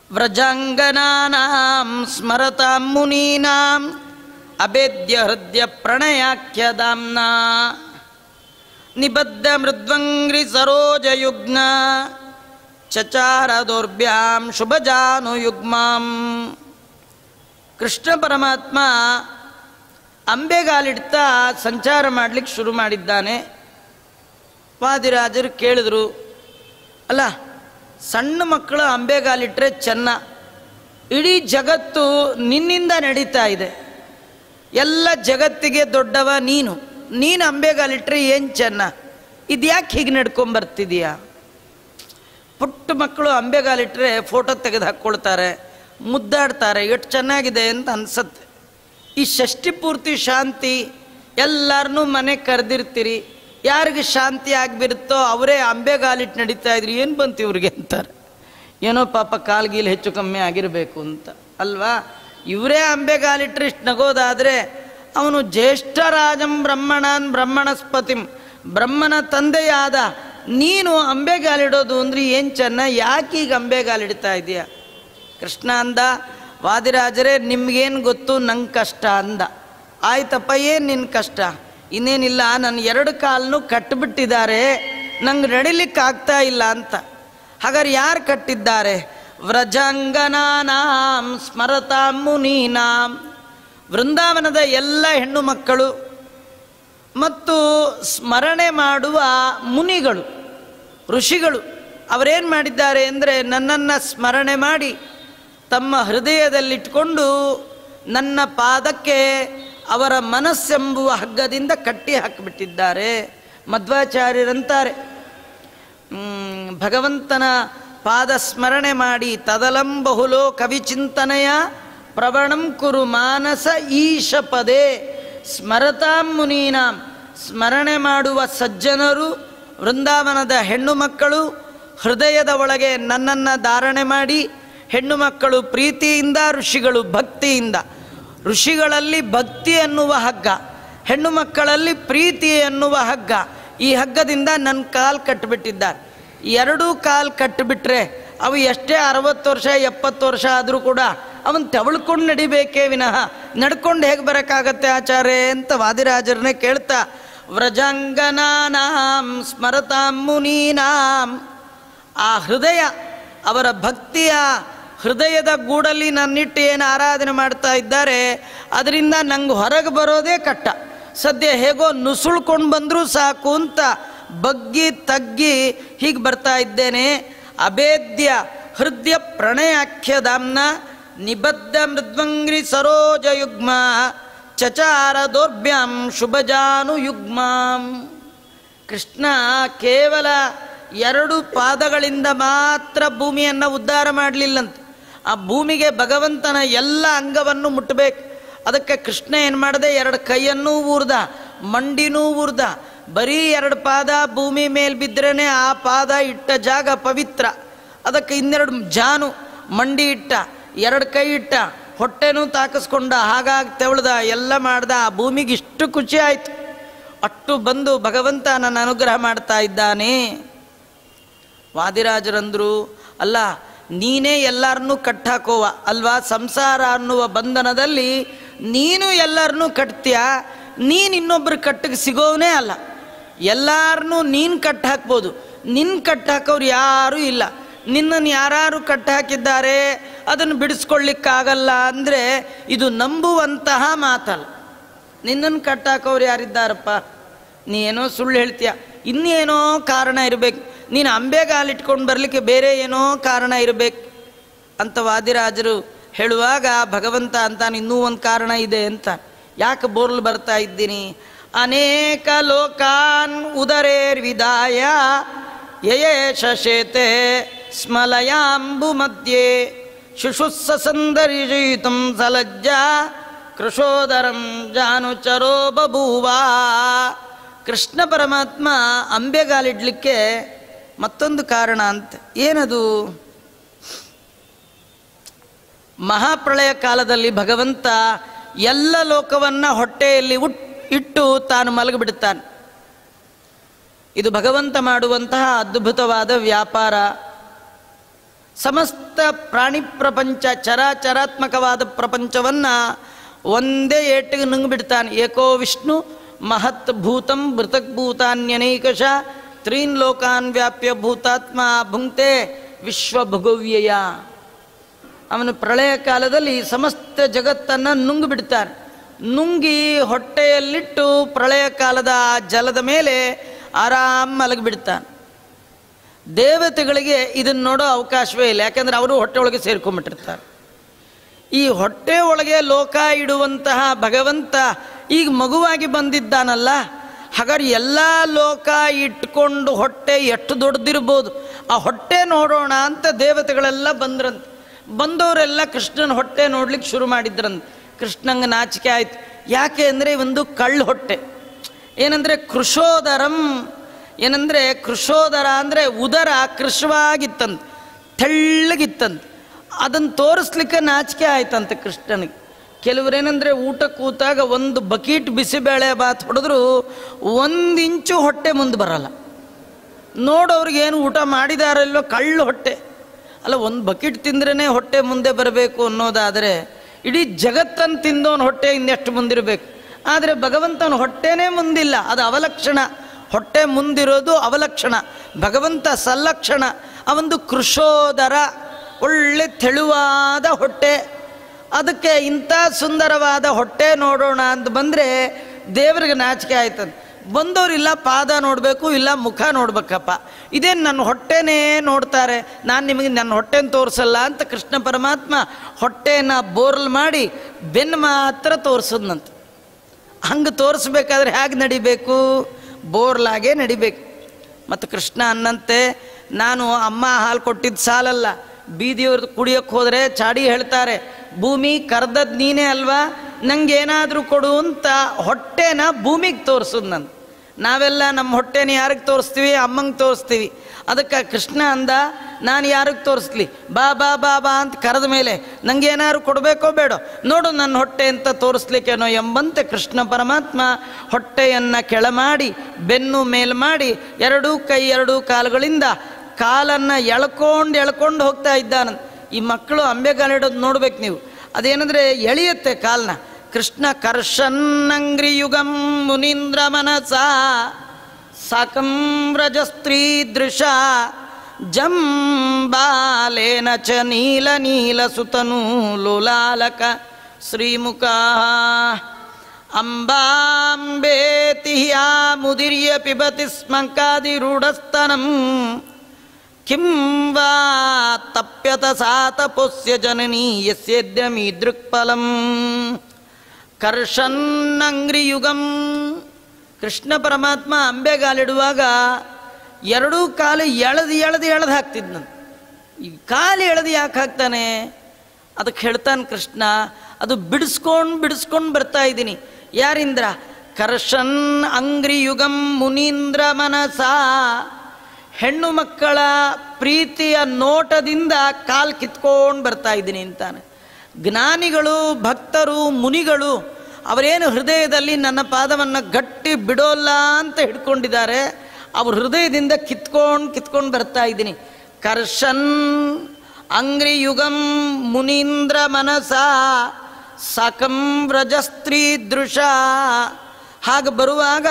ವ್ರಜಾಂಗನಾನಾಂ ಸ್ಮರತಾಂ ಮುನೀನಾಂ ಅಭೇದ್ಯ ಹೃದಯ ಪ್ರಣಯಾಖ್ಯದಾಂನಾ ನಿಬದ್ಧ ಮೃದ್ವಂಗ್ರಿ ಸರೋಜಯುಗ್ನ ಚಚಾರ ದೌರ್ಭ್ಯಾಂ ಶುಭಜಾನುಯುಗ್ಮಾಂ ಕೃಷ್ಣ ಪರಮಾತ್ಮ ಅಂಬೆಗಾಲಿಡ್ತಾ ಸಂಚಾರ ಮಾಡಲಿಕ್ಕೆ ಶುರು ಮಾಡಿದ್ದಾನೆ ವಾದಿರಾಜರು ಕೇಳಿದ್ರು ಅಲ್ಲ ಸಣ್ಣ ಮಕ್ಕಳು ಅಂಬೆಗಾಲಿಟ್ರೆ ಚೆನ್ನ ಇಡೀ ಜಗತ್ತು ನಿನ್ನಿಂದ ನಡೀತಾ ಇದೆ ಎಲ್ಲ ಜಗತ್ತಿಗೆ ದೊಡ್ಡವ ನೀನು ನೀನು ಅಂಬೆಗಾಲಿಟ್ರೆ ಏನು ಚೆನ್ನ ಇದ್ಯಾಕೆ ಹೀಗೆ ನಡ್ಕೊಂಬರ್ತಿದೀಯಾ ಪುಟ್ಟ ಮಕ್ಕಳು ಅಂಬೆಗಾಲಿಟ್ರೆ ಫೋಟೋ ತೆಗೆದು ಹಾಕ್ಕೊಳ್ತಾರೆ ಮುದ್ದಾಡ್ತಾರೆ ಎಷ್ಟು ಚೆನ್ನಾಗಿದೆ ಅಂತ ಅನ್ಸತ್ತೆ ಈ ಷಷ್ಠಿ ಪೂರ್ತಿ ಶಾಂತಿ ಎಲ್ಲರನ್ನೂ ಮನೆ ಕರೆದಿರ್ತೀರಿ ಯಾರಿಗೆ ಶಾಂತಿ ಆಗಿಬಿರುತ್ತೋ ಅವರೇ ಅಂಬೆಗಾಲಿಟ್ಟು ನಡೀತಾ ಇದ್ರು ಏನು ಬಂತು ಇವ್ರಿಗೆ ಅಂತಾರೆ ಏನೋ ಪಾಪ ಕಾಲ್ಗೀಲ್ ಹೆಚ್ಚು ಕಮ್ಮಿ ಆಗಿರಬೇಕು ಅಂತ ಅಲ್ವಾ ಇವರೇ ಅಂಬೆಗಾಲಿಟ್ರೆ ಇಷ್ಟು ನಗೋದಾದರೆ ಅವನು ಜ್ಯೇಷ್ಠರಾಜಂ ಬ್ರಹ್ಮಣಾನ್ ಬ್ರಹ್ಮಣಸ್ಪತಿಂ ಬ್ರಹ್ಮನ ತಂದೆಯಾದ ನೀನು ಅಂಬೆಗಾಲಿಡೋದು ಅಂದ್ರೆ ಏನು ಚೆನ್ನ ಯಾಕೆ ಈಗ ಅಂಬೆಗಾಲಿಡ್ತಾ ಇದೆಯಾ ಕೃಷ್ಣ ಅಂದ ವಾದಿರಾಜರೇ ನಿಮ್ಗೇನು ಗೊತ್ತು ನಂಗೆ ಕಷ್ಟ ಅಂದ ಆಯ್ತಪ್ಪ ಏನು ನಿನ್ನ ಕಷ್ಟ ಇನ್ನೇನಿಲ್ಲ ನನ್ನ ಎರಡು ಕಾಲನ್ನು ಕಟ್ಟಿಬಿಟ್ಟಿದ್ದಾರೆ ನಂಗೆ ನಡಿಲಿಕ್ಕೆ ಆಗ್ತಾ ಇಲ್ಲ ಅಂತ ಹಾಗಾದ್ರೆ ಯಾರು ಕಟ್ಟಿದ್ದಾರೆ ವ್ರಜಾಂಗನಾನಾಂ ಸ್ಮರತಾಂ ಮುನೀನಾಂ ವೃಂದಾವನದ ಎಲ್ಲ ಹೆಣ್ಣು ಮಕ್ಕಳು ಮತ್ತು ಸ್ಮರಣೆ ಮಾಡುವ ಮುನಿಗಳು ಋಷಿಗಳು ಅವರೇನು ಮಾಡಿದ್ದಾರೆ ಅಂದರೆ ನನ್ನನ್ನು ಸ್ಮರಣೆ ಮಾಡಿ ತಮ್ಮ ಹೃದಯದಲ್ಲಿಟ್ಕೊಂಡು ನನ್ನ ಪಾದಕ್ಕೆ ಅವರ ಮನಸ್ಸೆಂಬುವ ಹಗ್ಗದಿಂದ ಕಟ್ಟಿ ಹಾಕಿಬಿಟ್ಟಿದ್ದಾರೆ ಮಧ್ವಾಚಾರ್ಯರಂತಾರೆ ಮ್, ಭಗವಂತನ ಪಾದ ಸ್ಮರಣೆ ಮಾಡಿ ತದಲಂ ಬಹುಲೋ ಕವಿಚಿಂತನೆಯ ಪ್ರವಣಂ ಕುರು ಮಾನಸ ಈಶ ಪದೇ ಸ್ಮರತಾಂ ಮುನೀನಾಂ ಸ್ಮರಣೆ ಮಾಡುವ ಸಜ್ಜನರು ವೃಂದಾವನದ ಹೆಣ್ಣು ಮಕ್ಕಳು ಹೃದಯದ ಒಳಗೆ ನನ್ನನ್ನು ಧಾರಣೆ ಮಾಡಿ ಹೆಣ್ಣು ಮಕ್ಕಳು ಪ್ರೀತಿಯಿಂದ ಋಷಿಗಳು ಭಕ್ತಿಯಿಂದ ಋಷಿಗಳಲ್ಲಿ ಭಕ್ತಿ ಅನ್ನುವ ಹಗ್ಗ ಹೆಣ್ಣು ಮಕ್ಕಳಲ್ಲಿ ಪ್ರೀತಿ ಅನ್ನುವ ಹಗ್ಗ ಈ ಹಗ್ಗದಿಂದ ನನ್ನ ಕಾಲು ಕಟ್ಟಿಬಿಟ್ಟಿದ್ದಾರೆ ಎರಡೂ ಕಾಲು ಕಟ್ಟಿಬಿಟ್ರೆ ಅವು ಎಷ್ಟೇ ಅರವತ್ತು ವರ್ಷ ಎಪ್ಪತ್ತು ವರ್ಷ ಆದರೂ ಕೂಡ ಅವನ್ ತೆವಳ್ಕೊಂಡು ನಡಿಬೇಕೇ ವಿನಃ ನಡ್ಕೊಂಡು ಹೇಗೆ ಬರೋಕ್ಕಾಗತ್ತೆ ಆಚಾರ್ಯ ಅಂತ ವಾದಿರಾಜರನ್ನೇ ಕೇಳ್ತಾ ವ್ರಜಾಂಗನಾನಾಂ ಸ್ಮರತಾಂ ಮುನೀನಾಂ ಆ ಹೃದಯ ಅವರ ಭಕ್ತಿಯ ಹೃದಯದ ಗೂಡಲ್ಲಿ ನನ್ನಿಟ್ಟು ಏನು ಆರಾಧನೆ ಮಾಡ್ತಾ ಇದ್ದಾರೆ ಅದರಿಂದ ನಂಗೆ ಹೊರಗೆ ಬರೋದೇ ಕಟ್ಟ ಸದ್ಯ ಹೇಗೋ ನುಸುಳ್ಕೊಂಡು ಬಂದರೂ ಸಾಕು ಅಂತ ಬಗ್ಗಿ ತಗ್ಗಿ ಹೀಗೆ ಬರ್ತಾ ಇದ್ದೇನೆ ಅಭೇದ್ಯ ಹೃದಯ ಪ್ರಣಯಾಖ್ಯದಾಮ್ನ ನಿಬದ್ಧ ಮೃದ್ವಂಗ್ರಿ ಸರೋಜಯುಗ್ಮ ಚಚಾರ ದೌರ್ಭ್ಯಾಂ ಶುಭಜಾನುಯುಗ್ಮಾಂ ಕೃಷ್ಣ ಕೇವಲ ಎರಡು ಪಾದಗಳಿಂದ ಮಾತ್ರ ಭೂಮಿಯನ್ನು ಉದ್ಧಾರ ಮಾಡಲಿಲ್ಲಂತ ಆ ಭೂಮಿಗೆ ಭಗವಂತನ ಎಲ್ಲ ಅಂಗವನ್ನು ಮುಟ್ಟಬೇಕು ಅದಕ್ಕೆ ಕೃಷ್ಣ ಏನು ಮಾಡಿದೆ ಎರಡು ಕೈಯನ್ನೂ ಊರ್ದ ಮಂಡಿನೂ ಊರ್ದ ಬರೀ ಎರಡು ಪಾದ ಭೂಮಿ ಮೇಲೆ ಬಿದ್ರೇ ಆ ಪಾದ ಇಟ್ಟ ಜಾಗ ಪವಿತ್ರ ಅದಕ್ಕೆ ಇನ್ನೆರಡು ಜಾನು ಮಂಡಿ ಇಟ್ಟ ಎರಡು ಕೈ ಇಟ್ಟ ಹೊಟ್ಟೆನೂ ತಾಕಿಸ್ಕೊಂಡ ಹಾಗಾಗಿ ತೆವಳ್ದ ಎಲ್ಲ ಮಾಡ್ದ ಆ ಭೂಮಿಗೆ ಇಷ್ಟು ಖುಷಿ ಆಯ್ತು ಅಷ್ಟು ಬಂದು ಭಗವಂತ ನನ್ನ ಅನುಗ್ರಹ ಮಾಡ್ತಾ ಇದ್ದಾನೆ ವಾದಿರಾಜರಂದ್ರು ಅಲ್ಲ ನೀನೇ ಎಲ್ಲರನ್ನೂ ಕಟ್ಟಾಕೋವ ಅಲ್ವಾ ಸಂಸಾರ ಅನ್ನುವ ಬಂಧನದಲ್ಲಿ ನೀನು ಎಲ್ಲರನ್ನೂ ಕಟ್ತೀಯ ನೀನು ಇನ್ನೊಬ್ಬರು ಕಟ್ಟಿಗೆ ಸಿಗೋವನೇ ಅಲ್ಲ ಎಲ್ಲಾರನ್ನೂ ನೀನು ಕಟ್ಟಿ ಹಾಕ್ಬೋದು ನಿನ್ನ ಕಟ್ಟಿ ಹಾಕೋರು ಯಾರೂ ಇಲ್ಲ ನಿನ್ನನ್ನು ಯಾರು ಕಟ್ಟಿ ಹಾಕಿದ್ದಾರೆ ಅದನ್ನು ಬಿಡಿಸ್ಕೊಳ್ಳಿಕ್ಕಾಗಲ್ಲ ಅಂದರೆ ಇದು ನಂಬುವಂತಹ ಮಾತಲ್ಲ ನಿನ್ನನ್ನು ಕಟ್ಟಾಕೋರು ಯಾರಿದ್ದಾರಪ್ಪ ನೀ ಏನೋ ಸುಳ್ಳು ಹೇಳ್ತೀಯ ಇನ್ನೇನೋ ಕಾರಣ ಇರಬೇಕು ನೀನು ಅಂಬೆಗಾಲಿಟ್ಕೊಂಡು ಬರಲಿಕ್ಕೆ ಬೇರೆ ಏನೋ ಕಾರಣ ಇರಬೇಕು ಅಂತ ವಾದಿರಾಜರು ಹೇಳುವಾಗ ಭಗವಂತ ಅಂತಾನೆ ಇನ್ನೂ ಒಂದು ಕಾರಣ ಇದೆ ಅಂತ ಯಾಕೆ ಬೋರ್ಲು ಬರ್ತಾ ಇದ್ದೀನಿ ಅನೇಕ ಲೋಕಾನ್ ಉದರೇರ್ವಿದಾಯ ಯಯೇಷ ಶೇತೆ ಸ್ಮಲಯಾಂಬು ಮಧ್ಯೆ ಶುಶುಸ್ಸ ಸಂದರ್ಶಯಿತಂ ಸಲಜ್ಜ ಕೃಶೋದರಂ ಜಾನುಚರೋ ಬಭೂವ ಕೃಷ್ಣ ಪರಮಾತ್ಮ ಅಂಬೆಗಾಲಿಡ್ಲಿಕ್ಕೆ ಮತ್ತೊಂದು ಕಾರಣ ಅಂತ ಏನದು ಮಹಾಪ್ರಳಯ ಕಾಲದಲ್ಲಿ ಭಗವಂತ ಎಲ್ಲ ಲೋಕವನ್ನ ಹೊಟ್ಟೆಯಲ್ಲಿ ಉಟ್ ಇಟ್ಟು ತಾನು ಮಲಗಿಬಿಡುತ್ತಾನೆ ಇದು ಭಗವಂತ ಮಾಡುವಂತಹ ಅದ್ಭುತವಾದ ವ್ಯಾಪಾರ ಸಮಸ್ತ ಪ್ರಾಣಿ ಪ್ರಪಂಚ ಚರಾಚರಾತ್ಮಕವಾದ ಪ್ರಪಂಚವನ್ನು ಒಂದೇ ಏಟಿಗೆ ನುಂಗ್ಬಿಡ್ತಾನೆ ಏಕೋ ವಿಷ್ಣು ಮಹತ್ ಭೂತಂ ಮೃತಕ್ ಭೂತಾನ್ಯನೈಕಶ ತ್ರೀನ್ ಲೋಕಾನ್ ವ್ಯಾಪ್ಯ ಭೂತಾತ್ಮ ಭುಂಕ್ತೆ ವಿಶ್ವಭುಗವ್ಯಯ ಅವನು ಪ್ರಳಯ ಕಾಲದಲ್ಲಿ ಸಮಸ್ತ ಜಗತ್ತನ್ನು ನುಂಗು ಬಿಡ್ತಾನೆ ನುಂಗಿ ಹೊಟ್ಟೆಯಲ್ಲಿಟ್ಟು ಪ್ರಳಯ ಕಾಲದ ಆ ಜಲದ ಮೇಲೆ ಆರಾಮ್ ಮಲಗಿಬಿಡ್ತಾನೆ ದೇವತೆಗಳಿಗೆ ಇದನ್ನು ನೋಡೋ ಅವಕಾಶವೇ ಇಲ್ಲ ಯಾಕಂದ್ರೆ ಅವರು ಹೊಟ್ಟೆ ಒಳಗೆ ಸೇರ್ಕೊಂಡ್ಬಿಟ್ಟಿರ್ತಾರೆ ಈ ಹೊಟ್ಟೆ ಒಳಗೆ ಲೋಕ ಇಡುವಂತಹ ಭಗವಂತ ಈಗ ಮಗುವಾಗಿ ಬಂದಿದ್ದಾನಲ್ಲ ಹಾಗಾದ್ರೆ ಎಲ್ಲ ಲೋಕ ಇಟ್ಕೊಂಡು ಹೊಟ್ಟೆ ಎಷ್ಟು ದೊಡ್ಡದಿರ್ಬೋದು ಆ ಹೊಟ್ಟೆ ನೋಡೋಣ ಅಂತ ದೇವತೆಗಳೆಲ್ಲ ಬಂದ್ರಂತೆ ಬಂದವರೆಲ್ಲ ಕೃಷ್ಣನ ಹೊಟ್ಟೆ ನೋಡ್ಲಿಕ್ಕೆ ಶುರು ಮಾಡಿದ್ರಂತೆ ಕೃಷ್ಣಂಗೆ ನಾಚಿಕೆ ಆಯ್ತು ಯಾಕೆ ಅಂದರೆ ಒಂದು ಕಳ್ಳು ಹೊಟ್ಟೆ ಏನಂದರೆ ಕೃಷೋದರಂ ಏನಂದರೆ ಕೃಷೋದರ ಅಂದರೆ ಉದರ ಕೃಶವಾಗಿತ್ತಂತೆ ತೆಳ್ಳಗಿತ್ತಂತೆ ಅದನ್ನು ತೋರಿಸ್ಲಿಕ್ಕೆ ನಾಚಿಕೆ ಆಯ್ತಂತೆ ಕೃಷ್ಣನಿಗೆ ಕೆಲವರೇನೆಂದರೆ ಊಟ ಕೂತಾಗ ಒಂದು ಬಕೀಟ್ ಬಿಸಿಬೇಳೆ ಬಾತ್ ಹೊಡೆದ್ರು ಒಂದು ಇಂಚು ಹೊಟ್ಟೆ ಮುಂದೆ ಬರಲ್ಲ ನೋಡೋರಿಗೆ ಏನು ಊಟ ಮಾಡಿದಾರಲ್ಲೋ ಕಳ್ಳು ಹೊಟ್ಟೆ ಅಲ್ಲ ಒಂದು ಬಕೆಟ್ ತಿಂದ್ರೇ ಹೊಟ್ಟೆ ಮುಂದೆ ಬರಬೇಕು ಅನ್ನೋದಾದರೆ ಇಡೀ ಜಗತ್ತನ್ನು ತಿಂದವನು ಹೊಟ್ಟೆ ಇನ್ನೆಷ್ಟು ಮುಂದಿರಬೇಕು ಆದರೆ ಭಗವಂತನ ಹೊಟ್ಟೆನೇ ಮುಂದಿಲ್ಲ ಅದು ಅವಲಕ್ಷಣ ಹೊಟ್ಟೆ ಮುಂದಿರೋದು ಅವಲಕ್ಷಣ ಭಗವಂತ ಸಲ್ಲಕ್ಷಣ ಅವೊಂದು ಕೃಷೋದರ ಒಳ್ಳೆ ತೆಳುವಾದ ಹೊಟ್ಟೆ ಅದಕ್ಕೆ ಇಂಥ ಸುಂದರವಾದ ಹೊಟ್ಟೆ ನೋಡೋಣ ಅಂತ ಬಂದರೆ ದೇವರಿಗೆ ನಾಚಿಕೆ ಆಯ್ತದೆ ಬಂದವರಿಲ್ಲ ಪಾದ ನೋಡಬೇಕು ಇಲ್ಲ ಮುಖ ನೋಡ್ಬೇಕಪ್ಪ ಇದೇನು ನನ್ನ ಹೊಟ್ಟೆನೇ ನೋಡ್ತಾರೆ ನಾನು ನಿಮಗೆ ನನ್ನ ಹೊಟ್ಟೆನ ತೋರಿಸಲ್ಲ ಅಂತ ಕೃಷ್ಣ ಪರಮಾತ್ಮ ಹೊಟ್ಟೆನ ಬೋರ್ಲ್ ಮಾಡಿ ಬೆನ್ನು ಮಾತ್ರ ತೋರಿಸೋದ್ನಂತೆ ಹಂಗೆ ತೋರಿಸ್ಬೇಕಾದ್ರೆ ಹೇಗೆ ನಡಿಬೇಕು ಬೋರ್ಲಾಗೆ ನಡಿಬೇಕು ಮತ್ತು ಕೃಷ್ಣ ಅನ್ನಂತೆ ನಾನು ಅಮ್ಮ ಹಾಲು ಕೊಟ್ಟಿದ್ದು ಸಾಲಲ್ಲ ಬೀದಿಯವ್ರದ್ದು ಕುಡಿಯೋಕ್ಕೆ ಹೋದರೆ ಚಾಡಿ ಹೇಳ್ತಾರೆ ಭೂಮಿ ಕರ್ದದ್ದು ನೀನೇ ಅಲ್ವಾ ನಂಗೆ ಏನಾದರೂ ಕೊಡು ಅಂತ ಹೊಟ್ಟೆನ ಭೂಮಿಗೆ ತೋರಿಸೋದು ನಾನು ನಾವೆಲ್ಲ ನಮ್ಮ ಹೊಟ್ಟೆನ ಯಾರಿಗೆ ತೋರಿಸ್ತೀವಿ ಅಮ್ಮಂಗೆ ತೋರಿಸ್ತೀವಿ ಅದಕ್ಕೆ ಕೃಷ್ಣ ಅಂದ ನಾನು ಯಾರಿಗೆ ತೋರಿಸ್ಲಿ ಬಾ ಬಾ ಬಾ ಬಾ ಅಂತ ಕರೆದ ಮೇಲೆ ನಂಗೆ ಏನಾದ್ರು ಕೊಡಬೇಕೋ ಬೇಡೋ ನೋಡು ನನ್ನ ಹೊಟ್ಟೆ ಅಂತ ತೋರಿಸ್ಲಿಕ್ಕೇನೋ ಎಂಬಂತೆ ಕೃಷ್ಣ ಪರಮಾತ್ಮ ಹೊಟ್ಟೆಯನ್ನು ಕೆಳ ಮಾಡಿ ಬೆನ್ನು ಮೇಲ್ ಮಾಡಿ ಎರಡೂ ಕೈ ಎರಡೂ ಕಾಲುಗಳಿಂದ ಕಾಲನ್ನು ಎಳ್ಕೊಂಡು ಎಳ್ಕೊಂಡು ಹೋಗ್ತಾ ಇದ್ದಾನ ಈ ಮಕ್ಕಳು ಅಂಬೆಗಾಲಿಡೋದು ನೋಡ್ಬೇಕು ನೀವು ಅದೇನಂದ್ರೆ ಎಳೆಯುತ್ತೆ ಕಾಲನ್ನ ಕೃಷ್ಣ ಕರ್ಷನ್ನಂಗ್ರಿ ಯುಗಂ ಮುನೀಂದ್ರ ಮನಸ ಸಾಕಂ ವ್ರಜಸ್ತ್ರೀ ದೃಶ ಜಂಬಾಲೇನ ಚ ನೀಲ ನೀಲ ಸುತನು ಲೋಲಾಲಕ ಶ್ರೀಮುಖ ಅಂಬಾಂಬೇತಿ ಯಾ ಮುದಿರ್ಯ ಪಿಬತಿ ಸ್ಮಂಕಾದಿರೂಢಸ್ತನಂ ಕಿಂ ವಾ ತಪ್ಯತ ಸಾತಪೋಸ್ಯ ಜನನೀ ಯಸ್ಯದ್ಯಮಿ ದೃಕ್ಫಲಂ ಕರ್ಷನ್ನಂಗ್ರಿಯುಗಂ ಕೃಷ್ಣ ಪರಮಾತ್ಮ ಅಂಬೆಗಾಲಿಡುವಾಗ ಎರಡೂ ಕಾಲು ಎಳೆದು ಎಳೆದು ಎಳೆದು ಹಾಕ್ತಿದ್ನಂತ ಈ ಕಾಲು ಎಳೆದು ಯಾಕೆ ಹಾಕ್ತಾನೆ ಅದಕ್ಕೆ ಹೇಳ್ತಾನೆ ಕೃಷ್ಣ ಅದು ಬಿಡಿಸ್ಕೊಂಡು ಬಿಡಿಸ್ಕೊಂಡು ಬರ್ತಾ ಇದ್ದೀನಿ ಯಾರಿಂದ್ರ ಕರ್ಷನ್ ಅಂಗ್ರಿಯುಗಂ ಮುನೀಂದ್ರ ಮನಸ ಹೆಣ್ಣು ಮಕ್ಕಳ ಪ್ರೀತಿಯ ನೋಟದಿಂದ ಕಾಲು ಕಿತ್ಕೊಂಡು ಬರ್ತಾ ಇದ್ದೀನಿ ಅಂತಾನೆ ಜ್ಞಾನಿಗಳು ಭಕ್ತರು ಮುನಿಗಳು ಅವರೇನು ಹೃದಯದಲ್ಲಿ ನನ್ನ ಪಾದವನ್ನು ಗಟ್ಟಿ ಬಿಡೋಲ್ಲ ಅಂತ ಹಿಡ್ಕೊಂಡಿದ್ದಾರೆ ಅವ್ರ ಹೃದಯದಿಂದ ಕಿತ್ಕೊಂಡು ಕಿತ್ಕೊಂಡು ಬರ್ತಾ ಇದ್ದೀನಿ ಕರ್ಷನ್ ಅಂಗ್ರಿಯುಗಂ ಮುನೀಂದ್ರ ಮನಸ ಸಾಕಂ ವ್ರಜಸ್ತ್ರೀ ದೃಶ ಹಾಗೆ ಬರುವಾಗ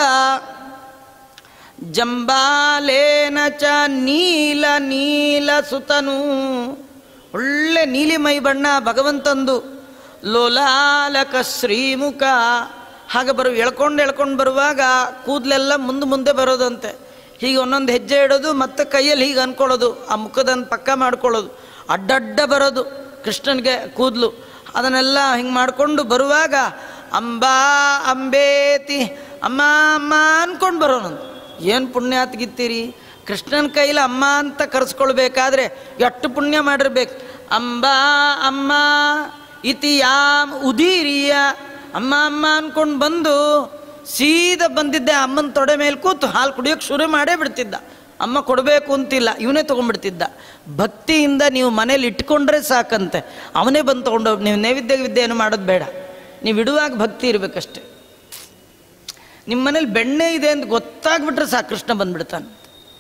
ಜಂಬಾಲೇನ ಚ ನೀಲ ನೀಲ ಸುತನು ಒಳ್ಳೆ ನೀಲಿಮೈ ಬಣ್ಣ ಭಗವಂತಂದು ಲೋಲಾಲಕ ಶ್ರೀಮುಖ ಹಾಗೆ ಬರು ಎಳ್ಕೊಂಡು ಎಳ್ಕೊಂಡು ಬರುವಾಗ ಕೂದಲೆಲ್ಲ ಮುಂದೆ ಮುಂದೆ ಬರೋದಂತೆ ಹೀಗೆ ಒಂದೊಂದು ಹೆಜ್ಜೆ ಇಡೋದು ಮತ್ತೆ ಕೈಯಲ್ಲಿ ಹೀಗೆ ಅನ್ಕೊಳ್ಳೋದು ಆ ಮುಖದನ್ನು ಪಕ್ಕ ಮಾಡ್ಕೊಳ್ಳೋದು ಅಡ್ಡಡ್ಡ ಬರೋದು ಕೃಷ್ಣನಿಗೆ ಕೂದಲು ಅದನ್ನೆಲ್ಲ ಹಿಂಗೆ ಮಾಡಿಕೊಂಡು ಬರುವಾಗ ಅಂಬಾ ಅಂಬೇತಿ ಅಮ್ಮ ಅಮ್ಮ ಅನ್ಕೊಂಡು ಬರೋನಂತ ಏನು ಪುಣ್ಯಾತ್ಗಿತ್ತೀರಿ ಕೃಷ್ಣನ ಕೈಲಿ ಅಮ್ಮ ಅಂತ ಕರೆಸ್ಕೊಳ್ಬೇಕಾದ್ರೆ ಎಷ್ಟು ಪುಣ್ಯ ಮಾಡಿರ್ಬೇಕು ಅಂಬಾ ಅಮ್ಮ ಇತಿ ಯಾಮ್ ಉದೀರಿಯ ಅಮ್ಮ ಅಮ್ಮ ಅನ್ಕೊಂಡು ಬಂದು ಸೀದಾ ಬಂದಿದ್ದೆ ಅಮ್ಮನ ತೊಡೆ ಮೇಲೆ ಕೂತು ಹಾಲು ಕುಡಿಯೋಕೆ ಶುರು ಮಾಡೇ ಬಿಡ್ತಿದ್ದ ಅಮ್ಮ ಕೊಡಬೇಕು ಅಂತಿಲ್ಲ ಇವನೇ ತೊಗೊಂಡ್ಬಿಡ್ತಿದ್ದ ಭಕ್ತಿಯಿಂದ ನೀವು ಮನೇಲಿ ಇಟ್ಕೊಂಡ್ರೆ ಸಾಕಂತೆ ಅವನೇ ಬಂದು ತೊಗೊಂಡು ನೀವು ನೈವೇದ್ಯ ವಿದ್ಯೆ ಏನು ಮಾಡೋದು ಬೇಡ ನೀವು ಇಡುವಾಗ ಭಕ್ತಿ ಇರಬೇಕಷ್ಟೆ ನಿಮ್ಮ ಮನೇಲಿ ಬೆಣ್ಣೆ ಇದೆ ಅಂತ ಗೊತ್ತಾಗ್ಬಿಟ್ರೆ ಸಾಕು ಕೃಷ್ಣ ಬಂದ್ಬಿಡ್ತಾನೆ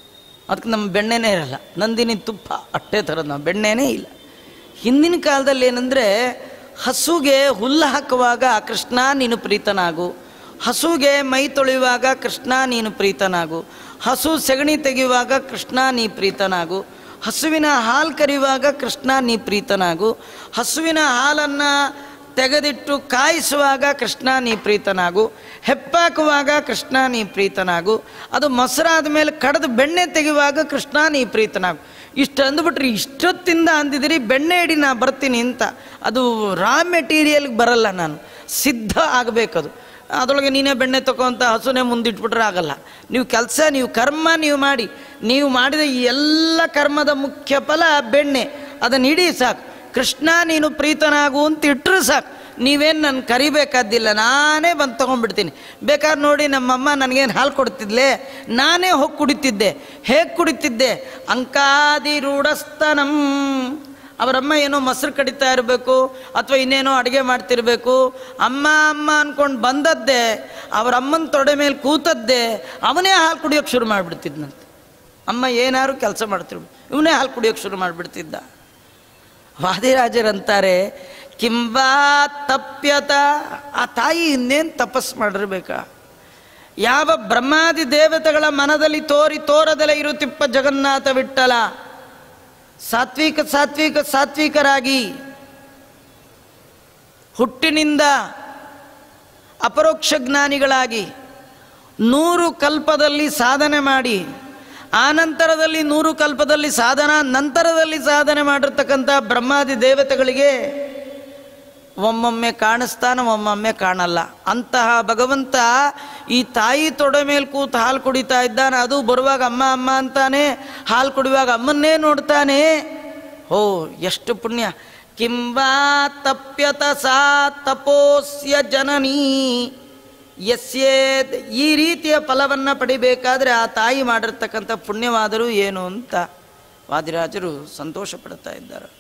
ಅದಕ್ಕೆ ನಮ್ಮ ಬೆಣ್ಣೆನೇ ಇರಲ್ಲ ನಂದಿನಿ ತುಪ್ಪ ಅಷ್ಟೇ ಥರದ್ದು ನಾವು ಬೆಣ್ಣೆನೇ ಇಲ್ಲ ಹಿಂದಿನ ಕಾಲದಲ್ಲಿ ಏನಂದರೆ ಹಸುಗೆ ಹುಲ್ಲು ಹಾಕುವಾಗ ಕೃಷ್ಣ ನೀನು ಪ್ರೀತನಾಗು ಹಸುಗೆ ಮೈ ತೊಳೆಯುವಾಗ ಕೃಷ್ಣ ನೀನು ಪ್ರೀತನಾಗು ಹಸು ಸೆಗಣಿ ತೆಗೆಯುವಾಗ ಕೃಷ್ಣ ನೀ ಪ್ರೀತನಾಗು ಹಸುವಿನ ಹಾಲು ಕರೆಯುವಾಗ ಕೃಷ್ಣ ನೀ ಪ್ರೀತನಾಗು ಹಸುವಿನ ಹಾಲನ್ನು ತೆಗೆದಿಟ್ಟು ಕಾಯಿಸುವಾಗ ಕೃಷ್ಣ ನೀ ಪ್ರೀತನಾಗು ಹೆಪ್ಪಾಕುವಾಗ ಕೃಷ್ಣ ನೀ ಪ್ರೀತನಾಗು ಅದು ಮೊಸರಾದ ಮೇಲೆ ಕಡ್ದು ಬೆಣ್ಣೆ ತೆಗೆಯುವಾಗ ಕೃಷ್ಣ ನೀ ಪ್ರೀತನಾಗು ಇಷ್ಟು ಅಂದ್ಬಿಟ್ರೆ ಇಷ್ಟೊತ್ತಿಂದ ಅಂದಿದ್ದೀರಿ ಬೆಣ್ಣೆ ಇಡಿ ನಾ ಬರ್ತೀನಿ ಅಂತ ಅದು ರಾ ಮೆಟೀರಿಯಲ್ಗೆ ಬರಲ್ಲ ನಾನು ಸಿದ್ಧ ಆಗಬೇಕದು ಅದರೊಳಗೆ ನೀನೇ ಬೆಣ್ಣೆ ತಗೊಂತ ಹಸುನೇ ಮುಂದಿಟ್ಬಿಟ್ರೆ ಆಗಲ್ಲ ನೀವು ಕೆಲಸ ನೀವು ಕರ್ಮ ನೀವು ಮಾಡಿ ನೀವು ಮಾಡಿದ ಈ ಎಲ್ಲ ಕರ್ಮದ ಮುಖ್ಯ ಫಲ ಬೆಣ್ಣೆ ಅದನ್ನು ಇಡೀ ಸಾಕು ಕೃಷ್ಣ ನೀನು ಪ್ರೀತನಾಗು ಅಂತ ಇಟ್ಟರು ಸಾಕು ನೀವೇನು ನನ್ನ ಕರಿಬೇಕಾದ್ದಿಲ್ಲ ನಾನೇ ಬಂದು ತೊಗೊಂಡ್ಬಿಡ್ತೀನಿ ಬೇಕಾದ್ರೆ ನೋಡಿ ನಮ್ಮಮ್ಮ ನನಗೇನು ಹಾಲು ಕೊಡ್ತಿದ್ಲೆ ನಾನೇ ಹೋಗಿ ಕುಡಿತಿದ್ದೆ ಹೇಗೆ ಕುಡಿತಿದ್ದೆ ಅಂಕಾದಿ ರೂಢಸ್ತನಂ ಅವರಮ್ಮ ಏನೋ ಮೊಸರು ಕಡಿತಾ ಇರಬೇಕು ಅಥವಾ ಇನ್ನೇನೋ ಅಡುಗೆ ಮಾಡ್ತಿರ್ಬೇಕು ಅಮ್ಮ ಅಮ್ಮ ಅಂದ್ಕೊಂಡು ಬಂದದ್ದೇ ಅವರ ಅಮ್ಮನ ತೊಡೆ ಮೇಲೆ ಕೂತದ್ದೇ ಅವನೇ ಹಾಲು ಕುಡಿಯೋಕ್ಕೆ ಶುರು ಮಾಡಿಬಿಡ್ತಿದ್ನಂತೆ ಅಮ್ಮ ಏನಾದ್ರು ಕೆಲಸ ಮಾಡ್ತಿರ್ಬೇಕು ಇವನೇ ಹಾಲು ಕುಡಿಯೋಕ್ಕೆ ಶುರು ಮಾಡಿಬಿಡ್ತಿದ್ದ ವಾದಿರಾಜರಂತಾರೆ ಕಿಂಬಾ ತಪ್ಯತ ಆ ತಾಯಿ ಇನ್ನೇನು ತಪಸ್ ಮಾಡಿರ್ಬೇಕಾ ಯಾವ ಬ್ರಹ್ಮಾದಿ ದೇವತೆಗಳ ಮನದಲ್ಲಿ ತೋರಿ ತೋರದಲೆ ಇರುತ್ತಿಪ್ಪ ಜಗನ್ನಾಥ ವಿಠಲ ಸಾತ್ವಿಕ ಸಾತ್ವಿಕ ಸಾತ್ವಿಕರಾಗಿ ಹುಟ್ಟಿನಿಂದ ಅಪರೋಕ್ಷ ಜ್ಞಾನಿಗಳಾಗಿ ನೂರು ಕಲ್ಪದಲ್ಲಿ ಸಾಧನೆ ಮಾಡಿ ಆನಂತರದಲ್ಲಿ ನೂರು ಕಲ್ಪದಲ್ಲಿ ಸಾಧನ ನಂತರದಲ್ಲಿ ಸಾಧನೆ ಮಾಡಿರ್ತಕ್ಕಂಥ ಬ್ರಹ್ಮಾದಿ ದೇವತೆಗಳಿಗೆ ಒಮ್ಮೊಮ್ಮೆ ಕಾಣಿಸ್ತಾನ ಒಮ್ಮೊಮ್ಮೆ ಕಾಣಲ್ಲ ಅಂತಹ ಭಗವಂತ ಈ ತಾಯಿ ತೊಡೆ ಮೇಲೆ ಕೂತು ಹಾಲು ಕುಡಿತಾ ಇದ್ದಾನೆ ಅದು ಬರುವಾಗ ಅಮ್ಮ ಅಮ್ಮ ಅಂತಾನೆ ಹಾಲು ಕುಡಿಯುವಾಗ ಅಮ್ಮನ್ನೇ ನೋಡ್ತಾನೆ ಓ ಎಷ್ಟು ಪುಣ್ಯ ಕಿಂವಾ ತಪ್ಯತ ಸಾ ತಪೋಸ್ಯ ಜನನೀ ಯಸ್ಯೇ ಈ ರೀತಿಯ ಫಲವನ್ನು ಪಡಿಬೇಕಾದ್ರೆ ಆ ತಾಯಿ ಮಾಡಿರ್ತಕ್ಕಂಥ ಪುಣ್ಯವಾದರೂ ಏನು ಅಂತ ವಾದಿರಾಜರು ಸಂತೋಷ ಪಡ್ತಾ ಇದ್ದಾರೆ